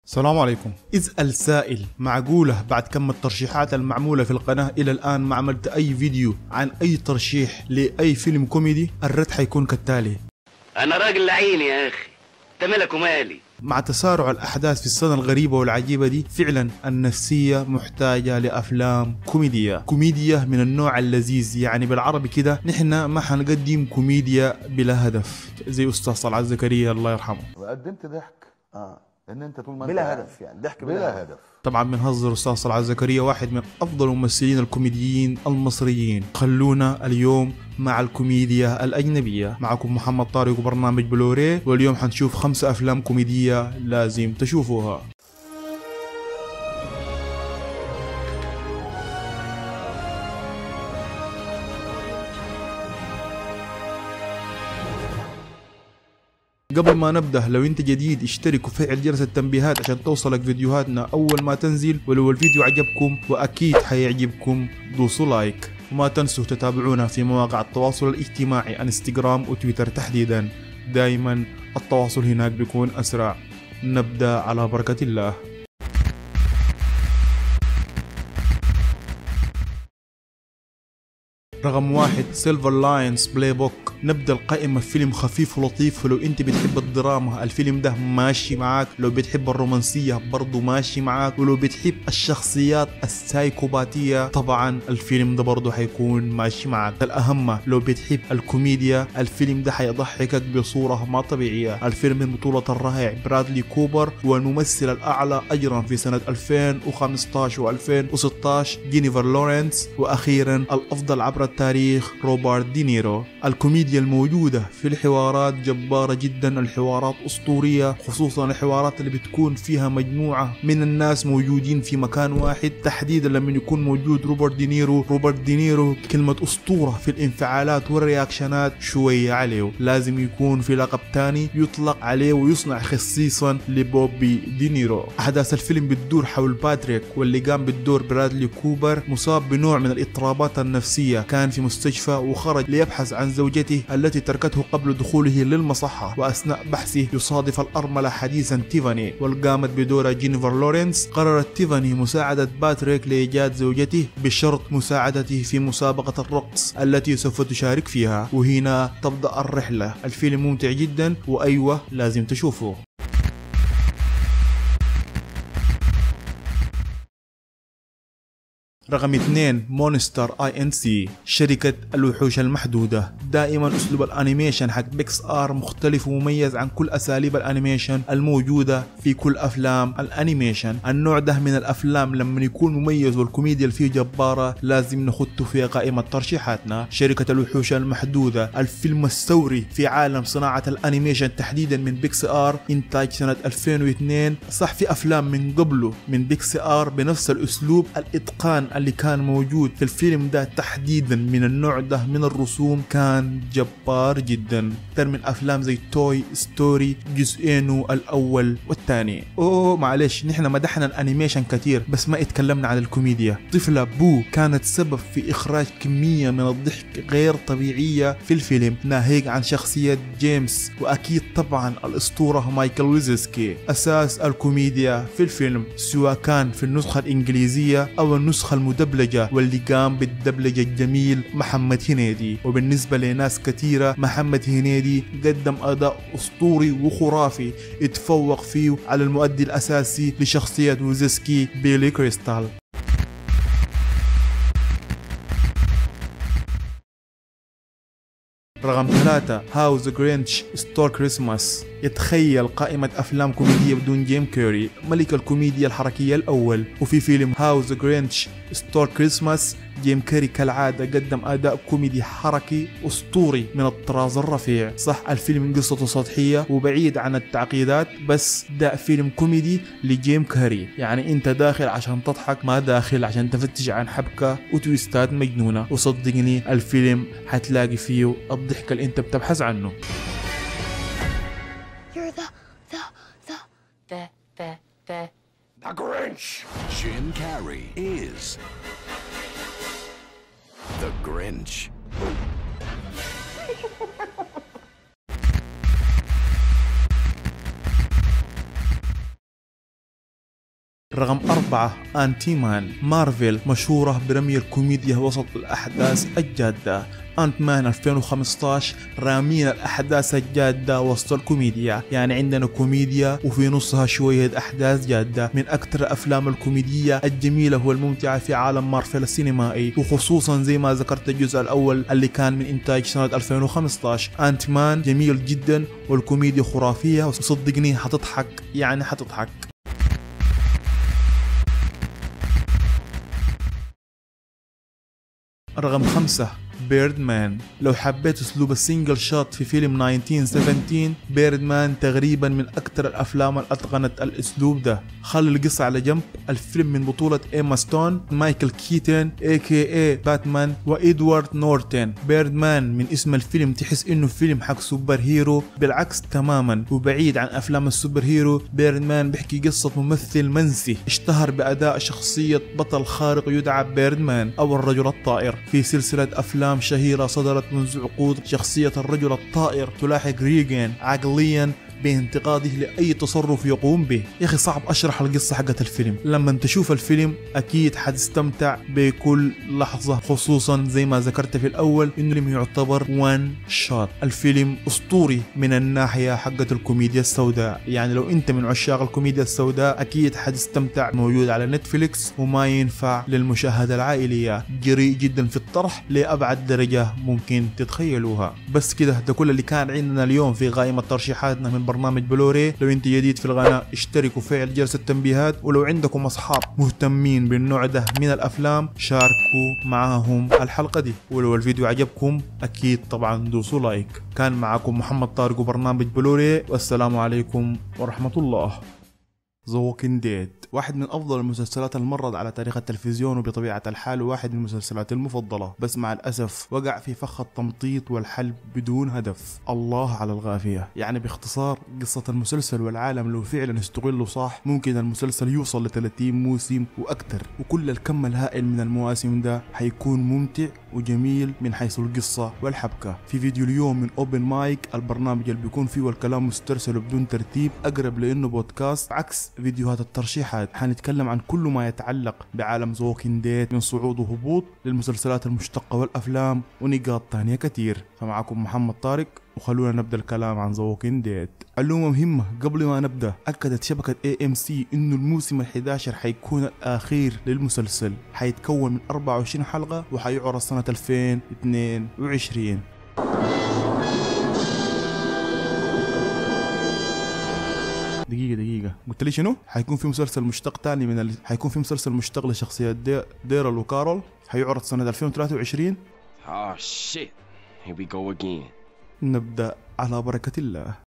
السلام عليكم اسأل سائل معقولة بعد كم الترشيحات المعمولة في القناة إلى الآن ما عملت أي فيديو عن أي ترشيح لأي فيلم كوميدي الرد حيكون كالتالي انا راجل لعين يا اخي انت مالك ومالي مع تسارع الأحداث في السنة الغريبة والعجيبة دي فعلا النفسية محتاجة لأفلام كوميدية كوميديا من النوع اللذيذ يعني بالعربي كده نحن ما حنقدم كوميديا بلا هدف زي أستاذ طلعت زكريا الله يرحمه وقدمت ضحك اه ان انت طول ما انت بلا قاعد- هدف يعني ضحك بلا, بلا هدف هدف طبعا بنهزر استاذ طلعت زكريا واحد من افضل الممثلين الكوميديين المصريين خلونا اليوم مع الكوميديا الأجنبية معكم محمد طارق وبرنامج بلوري واليوم حنشوف خمسة أفلام كوميدية لازم تشوفوها قبل ما نبدأ لو انت جديد اشترك وفعل جرس التنبيهات عشان توصلك فيديوهاتنا اول ما تنزل ولو الفيديو عجبكم واكيد حيعجبكم دوسوا لايك وما تنسوا تتابعونا في مواقع التواصل الاجتماعي انستغرام وتويتر تحديدا دائما التواصل هناك بيكون اسرع نبدأ على بركة الله رقم واحد سيلفر لاينز بلاي بوك نبدا القائمة فيلم خفيف ولطيف ولو انت بتحب الدراما الفيلم ده ماشي معاك لو بتحب الرومانسية برضو ماشي معاك ولو بتحب الشخصيات السايكوباتية طبعا الفيلم ده برضو حيكون ماشي معاك الأهم لو بتحب الكوميديا الفيلم ده حيضحكك بصورة ما طبيعية الفيلم من بطولة الرائع برادلي كوبر والممثل الأعلى أجرا في سنة 2015 و2016 جينيفر لورنس وأخيرا الأفضل عبر التاريخ روبرت دينيرو الكوميديا الموجودة في الحوارات جبارة جدا الحوارات أسطورية خصوصا الحوارات اللي بتكون فيها مجموعة من الناس موجودين في مكان واحد تحديدا لما يكون موجود روبرت دينيرو روبرت دينيرو كلمة أسطورة في الانفعالات والرياكشنات شوية عليه لازم يكون في لقب تاني يطلق عليه ويصنع خصيصا لبوبي دينيرو أحداث الفيلم بتدور حول باتريك واللي قام بالدور برادلي كوبر مصاب بنوع من الاضطرابات النفسية كان في مستشفى وخرج ليبحث عن زوجته التي تركته قبل دخوله للمصحة وأثناء بحثه يصادف الأرملة حديثا تيفاني والقامت بدورها جينيفر لورنس قررت تيفاني مساعدة باتريك لإيجاد زوجته بشرط مساعدته في مسابقة الرقص التي سوف تشارك فيها وهنا تبدأ الرحلة الفيلم ممتع جدا وأيوة لازم تشوفه رقم اثنين مونستر اي ان سي شركة الوحوش المحدودة دائما اسلوب الانيميشن حق بيكس ار مختلف ومميز عن كل اساليب الانيميشن الموجودة في كل افلام الانيميشن النوع ده من الافلام لما يكون مميز والكوميديا اللي فيه جبارة لازم نخطه في قائمة ترشيحاتنا شركة الوحوش المحدودة الفيلم الثوري في عالم صناعة الانيميشن تحديدا من بيكس ار انتاج سنة 2002 صح في افلام من قبله من بيكس ار بنفس الاسلوب الاتقان اللي كان موجود في الفيلم ده تحديدا من النوع ده من الرسوم كان جبار جدا اكثر من افلام زي توي ستوري جزئينه الاول والثاني اوه معلش نحن مدحنا الانيميشن كثير بس ما اتكلمنا عن الكوميديا طفلة بو كانت سبب في اخراج كمية من الضحك غير طبيعية في الفيلم ناهيك عن شخصية جيمس واكيد طبعا الاسطورة مايكل ويزسكي اساس الكوميديا في الفيلم سواء كان في النسخة الانجليزية او النسخة المدبلجة واللي قام بالدبلجة الجميل محمد هنيدي وبالنسبة لناس كثيرة محمد هنيدي قدم اداء اسطوري وخرافي اتفوق فيه على المؤدي الاساسي لشخصية ويزسكي بيلي كريستال رقم ثلاثة هاوز جرينش ستور كريسماس يتخيل قائمة أفلام كوميدية بدون جيم كيري ملك الكوميديا الحركية الأول وفي فيلم هاوز جرينش ستور كريسماس جيم كيري كالعادة قدم أداء كوميدي حركي أسطوري من الطراز الرفيع صح الفيلم قصته سطحية وبعيد عن التعقيدات بس ده فيلم كوميدي لجيم كيري يعني أنت داخل عشان تضحك ما داخل عشان تفتش عن حبكة وتويستات مجنونة وصدقني الفيلم حتلاقي فيه الضحك اللي أنت بتبحث عنه You're the, the, the, the, the, the. The Grinch Jim Carrey is the Grinch. رقم أربعة أنتي مان مارفل مشهورة برمي الكوميديا وسط الأحداث الجادة أنت مان 2015 رامين الأحداث الجادة وسط الكوميديا يعني عندنا كوميديا وفي نصها شوية أحداث جادة من أكثر الأفلام الكوميدية الجميلة والممتعة في عالم مارفل السينمائي وخصوصا زي ما ذكرت الجزء الأول اللي كان من إنتاج سنة 2015 أنت مان جميل جدا والكوميديا خرافية وصدقني حتضحك يعني حتضحك رقم خمسة بيرد مان لو حبيت اسلوب السنجل شوت في فيلم 1917 بيرد مان تقريبا من اكثر الافلام اللي اتقنت الاسلوب ده خلي القصة على جنب الفيلم من بطولة ايما ستون مايكل كيتن اي كي اي باتمان وادوارد نورتن بيرد مان من اسم الفيلم تحس انه فيلم حق سوبر هيرو بالعكس تماما وبعيد عن افلام السوبر هيرو بيرد مان بيحكي قصة ممثل منسي اشتهر باداء شخصية بطل خارق يدعى بيرد مان او الرجل الطائر في سلسلة افلام شهيرة صدرت منذ عقود شخصية الرجل الطائر تلاحق ريجن عقليا بانتقاده لأي تصرف يقوم به يا أخي صعب أشرح القصة حقت الفيلم لما تشوف الفيلم أكيد حتستمتع بكل لحظة خصوصا زي ما ذكرت في الأول إنه الفيلم يعتبر وان شوت الفيلم أسطوري من الناحية حقت الكوميديا السوداء يعني لو أنت من عشاق الكوميديا السوداء أكيد حتستمتع موجود على نتفليكس وما ينفع للمشاهدة العائلية جريء جدا في الطرح لأبعد درجة ممكن تتخيلوها بس كده ده كل اللي كان عندنا اليوم في قائمة ترشيحاتنا من برنامج بلوري لو انت جديد في القناة اشتركوا وفعل جرس التنبيهات ولو عندكم اصحاب مهتمين بالنوع ده من الافلام شاركوا معاهم الحلقة دي ولو الفيديو عجبكم اكيد طبعا دوسوا لايك كان معكم محمد طارق وبرنامج بلوري والسلام عليكم ورحمة الله ذا ووكينج ديد واحد من افضل المسلسلات المرت على تاريخ التلفزيون وبطبيعه الحال واحد من المسلسلات المفضله بس مع الاسف وقع في فخ التمطيط والحلب بدون هدف الله على الغافيه يعني باختصار قصه المسلسل والعالم لو فعلا استغلوا صح ممكن المسلسل يوصل ل 30 موسم واكثر وكل الكم الهائل من المواسم ده حيكون ممتع وجميل من حيث القصة والحبكة في فيديو اليوم من اوبن مايك البرنامج اللي بيكون فيه الكلام مسترسل بدون ترتيب اقرب لانه بودكاست عكس فيديوهات الترشيحات حنتكلم عن كل ما يتعلق بعالم زوكين ديت من صعود وهبوط للمسلسلات المشتقة والافلام ونقاط تانية كتير فمعكم محمد طارق وخلونا نبدا الكلام عن زوكين ديت معلومة مهمة قبل ما نبدا اكدت شبكة اي ام سي انه الموسم ال11 حيكون الاخير للمسلسل حيتكون من 24 حلقة وحيعرض سنة 2022 دقيقة دقيقة قلت لي شنو؟ حيكون في مسلسل مشتق تاني من ال... حيكون في مسلسل مشتق لشخصية دي... ديرل وكارول حيعرض سنة 2023 Oh shit. Here we go again. نبدأ على بركة الله